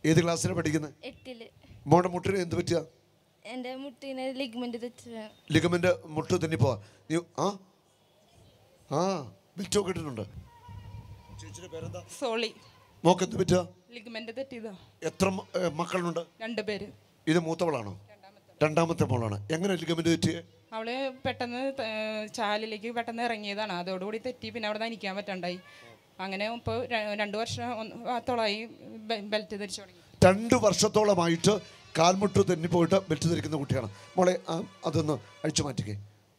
ഏത് ക്ലാസ്സിലാണ് പഠിക്കുന്നത് എട്ടില് മോടെ മുട്ടിന് എന്ത് പറ്റിയ എൻ്റെ മുട്ടിന് ലിഗ്മെന്റ് തെറ്റിയാണ് ലിഗമെന്റ് മുട്ട് തന്നെ പോവാ നീ ആ ആ ബെൽറ്റോ കിട്ടുന്നുണ്ട് ചേച്ചിയുടെ പേരെന്താ സോളി മോക്ക് എന്ത് പറ്റുക ലിഗ്മെന്റ് തെറ്റിയതാ എത്ര മ- ഏ, മക്കളുണ്ട് രണ്ടുപേര് ഇത് മൂത്തവളാണോ രണ്ടാമത്തെ മോളാണ് എങ്ങനെ ലിഗമെന്റ് തെറ്റിയേ അവള് പെട്ടെന്ന് ത- ചാലിലേക്ക് പെട്ടെന്ന് ഇറങ്ങിയതാണ് അതോടുകൂടി തെറ്റി പിന്നെ അവിടെ നിന്ന് നിൽക്കാൻ പറ്റണ്ടായി അങ്ങനെ ഇപ്പോൾ രണ്ടു വർഷം ത്തോളായി ബെൽറ്റ് ധരിച്ചു തുടങ്ങി രണ്ട് വർഷത്തോളമായിട്ട് കാൽമുട്ട് തെന്നി പോയിട്ട് ബെൽറ്റ് ധരിക്കുന്ന കുട്ടിയാണ് മോളെ ആ, അതൊന്ന് അഴിച്ചു മാറ്റിക്കേ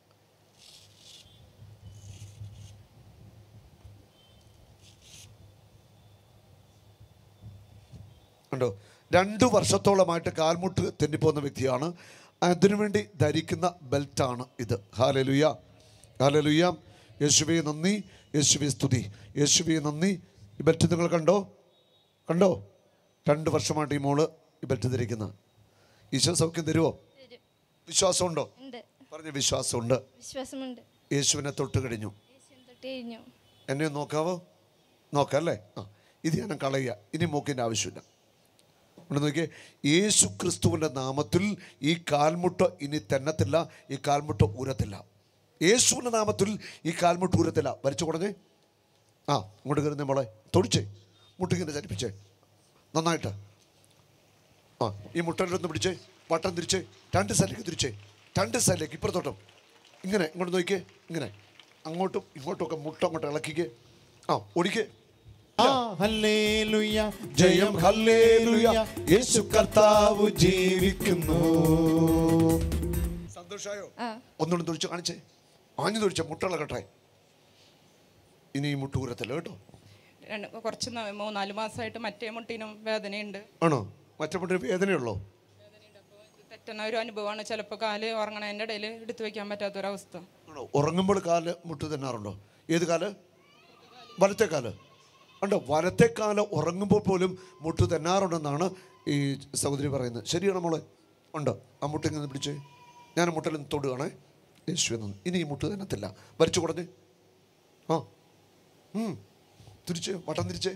ഉണ്ടോ രണ്ട് വർഷത്തോളമായിട്ട് കാൽമുട്ട് തെന്നിപ്പോകുന്ന വ്യക്തിയാണ് അതിനുവേണ്ടി ധരിക്കുന്ന ബെൽറ്റാണ് ഇത് ഹാലലുയ ഹാലലുയ യേശുവെ നന്ദി യേശുവെ സ്തുതി യേശുവെ നന്ദി ഈ ബെൽറ്റ് നിങ്ങൾ കണ്ടോ കണ്ടോ രണ്ട് വർഷമായിട്ട് ഈ മോള് ഈ ബെൽറ്റ് ധരിക്കുന്ന ഈശോ സൗഖ്യം തരുമോ തരും വിശ്വാസമുണ്ടോ ഉണ്ട് പറഞ്ഞ വിശ്വാസമുണ്ട് വിശ്വാസമുണ്ട് യേശുവിനെ തൊട്ട് കഴിഞ്ഞു യേശുവിനെ തൊട്ട് കഴിഞ്ഞു എന്നെ ഒന്ന് നോക്കാവോ നോക്കാം അല്ലേ ആ ഇത് ഞാൻ കളയുക ഇനി മൂക്കിൻ്റെ ആവശ്യമില്ല ഇവിടെ നോക്കിയേ യേശു ക്രിസ്തുവിൻ്റെ നാമത്തിൽ ഈ കാൽമുട്ട് ഇനി തെന്നത്തില്ല ഈ കാൽമുട്ട് ഊരത്തില്ല യേശുവിൻ്റെ നാമത്തിൽ ഈ കാൽമുട്ട് ഊരത്തില്ല വരച്ചു കൊടുങ്ങേ ആ ഇങ്ങോട്ട് കയറുന്ന മോളെ തൊടിച്ചേ മുട്ടിങ്ങനെ ചലിപ്പിച്ചേ നന്നായിട്ട് ആ ഈ മുട്ടയിലൊന്ന് പിടിച്ചേ വട്ടം തിരിച്ചേ രണ്ട് സൈഡിലേക്ക് തിരിച്ചേ രണ്ട് സൈഡിലേക്ക് ഇപ്പുറത്തോട്ടും ഇങ്ങനെ ഇങ്ങോട്ട് നോക്കിയേ ഇങ്ങനെ അങ്ങോട്ടും ഇങ്ങോട്ടും ഒക്കെ മുട്ട അങ്ങോട്ട് ഇളക്കിക്കേ ആ ഓടിക്കേ ആ, ഹല്ലേലൂയ ജയം ഹല്ലേലൂയ യേശു കർത്താവ് ജീവിക്കുന്നു സന്തോഷായോ ആ ഒന്നുകൂടെ തൊഴിച്ച് കാണിച്ചേ ആഞ്ഞു തൊഴിച്ച മുട്ടളകട്ടെ ഇനി ഈ മുട്ടൂരത്തില്ല കേട്ടോ രണ്ട് കുറച്ച് നാ- മൂന്നാല് മാസമായിട്ട് മറ്റേ മുട്ടിനും വേദനയുണ്ട് ആണോ മറ്റേ മുട്ടിന് വേദനയുള്ളോ തെറ്റുന്ന ഒരു അനുഭവമാണ് ചിലപ്പോൾ കാല് ഉറങ്ങണതിൻ്റെ ഇടയിൽ എടുത്തു വെക്കാൻ പറ്റാത്തൊരവസ്ഥ ആണോ ഉറങ്ങുമ്പോൾ കാല് മുട്ട് തന്നാറുണ്ടോ ഏത് കാല് വലത്തെ കാല് ഉണ്ടോ വലത്തെ കാല് ഉറങ്ങുമ്പോൾ പോലും മുട്ട് തന്നാറുണ്ടെന്നാണ് ഈ സഹോദരി പറയുന്നത് ശരിയാണോ മോളെ ഉണ്ട് ആ മുട്ടിൽ നിന്ന് പിടിച്ചേ ഞാൻ മുട്ടിൽ നിന്ന് തൊടുകയാണേ യേശുവെ നന്ദി ഇനി ഈ മുട്ട് തന്നത്തില്ല വരച്ചു കൊടുഞ്ഞേ ആ ഉം. തിരിച്ചേ വട്ടം തിരിച്ചേ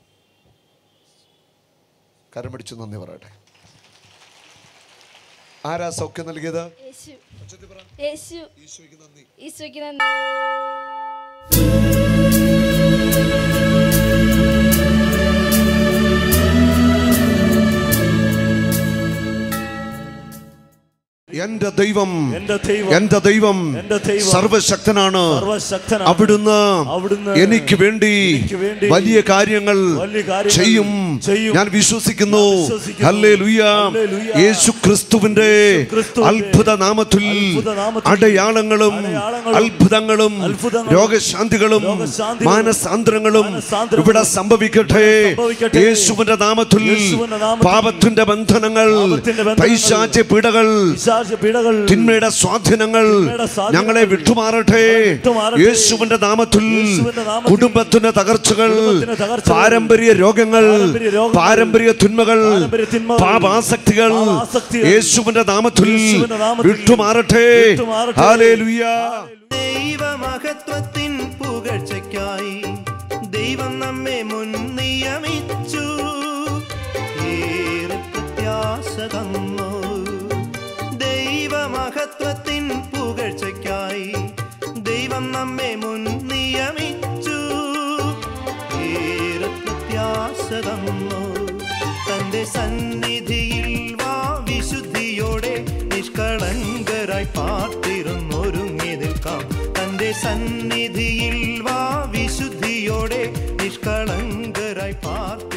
കരം പിടിച്ച് നന്ദി പറയട്ടെ ആരാ സൗഖ്യം നൽകിയത് യേശു ഉച്ചത്തിൽ പറ. യേശു ഈശോയ്ക്ക് നന്ദി ഈശോയ്ക്ക് നന്ദി എന്റെ ദൈവം എന്റെ ദൈവം എന്റെ ദൈവം എന്റെ ദൈവം സർവശക്തനാണ് സർവ്വശക്തനാണ്. അവിടുന്ന് അവിടുന്ന് എനിക്ക് വേണ്ടി എനിക്ക് വേണ്ടി വലിയ കാര്യങ്ങൾ വലിയ കാര്യങ്ങൾ ചെയ്യും ചെയ്യും. ഞാൻ വിശ്വസിക്കുന്നു വിശ്വസിക്കുന്നു. Hallelujah hallelujah. യേശു ക്രിസ്തുവിന്റെ ക്രിസ്തുവിന്റെ അത്ഭുത നാമത്തിൽ അത്ഭുത നാമത്തിൽ അടയാളങ്ങളും അടയാളങ്ങളും അത്ഭുതങ്ങളും അത്ഭുതങ്ങളും രോഗശാന്തികളും രോഗശാന്തികളും മാനസാന്തരങ്ങളും മാനസാന്തരങ്ങളും ഇവിടെ സംഭവിക്കട്ടെ സംഭവിക്കട്ടെ. യേശുവിന്റെ നാമത്തിൽ യേശുവിന്റെ നാമത്തിൽ പാപത്തിന്റെ ബന്ധനങ്ങൾ പാപത്തിന്റെ ബന്ധനങ്ങൾ, പൈശാച പീഡകൾ പിശാച് പീഡകൾ തിന്മയുടെ സ്വാധീനങ്ങൾ തിന്മയുടെ സ്വാധീനങ്ങൾ ഞങ്ങളെ വിട്ടുമാറട്ടെ വിട്ടുമാറട്ടെ. യേശുവിന്റെ നാമത്തിൽ യേശുവിന്റെ നാമത്തിൽ കുടുംബത്തിന്റെ തകർച്ചകൾ കുടുംബത്തിന്റെ തകർച്ചകൾ, പാരമ്പര്യ രോഗങ്ങൾ പാരമ്പര്യ രോഗങ്ങൾ, പാരമ്പര്യ തിന്മകൾ പാരമ്പര്യ തിന്മകൾ, പാപാസക്തികൾ പാപാസക്തികൾ, യേശുവിന്റെ നാമത്തിൽ യേശുവിന്റെ നാമത്തിൽ വിട്ടുമാറട്ടെ വിട്ടുമാറട്ടെ. ഹാലേലുയ ദൈവമഹത്വത്തിൻ പുകഴ്ചയ്ക്കായി ദൈവം നമ്മെ മുൻ നിയമിച്ചു ഏറെ പ്രത്യാശ തന്നു ദൈവമഹത്വത്തിൻ പുകഴ്ചയ്ക്കായി ദൈവം നമ്മെ മുൻ നിയമിച്ചു ഏറെ പ്രത്യാശ തന്നു തന്റെ സന്നിധിയിൽ വാ വിശുദ്ധിയോടെ നിഷ്കളങ്കരായി പാർത്തിരുന്നൊരുങ്ങി നിൽക്കാം തന്റെ സന്നിധിയിൽ വാ വിശുദ്ധിയോടെ നിഷ്കളങ്കരായി പാർത്തി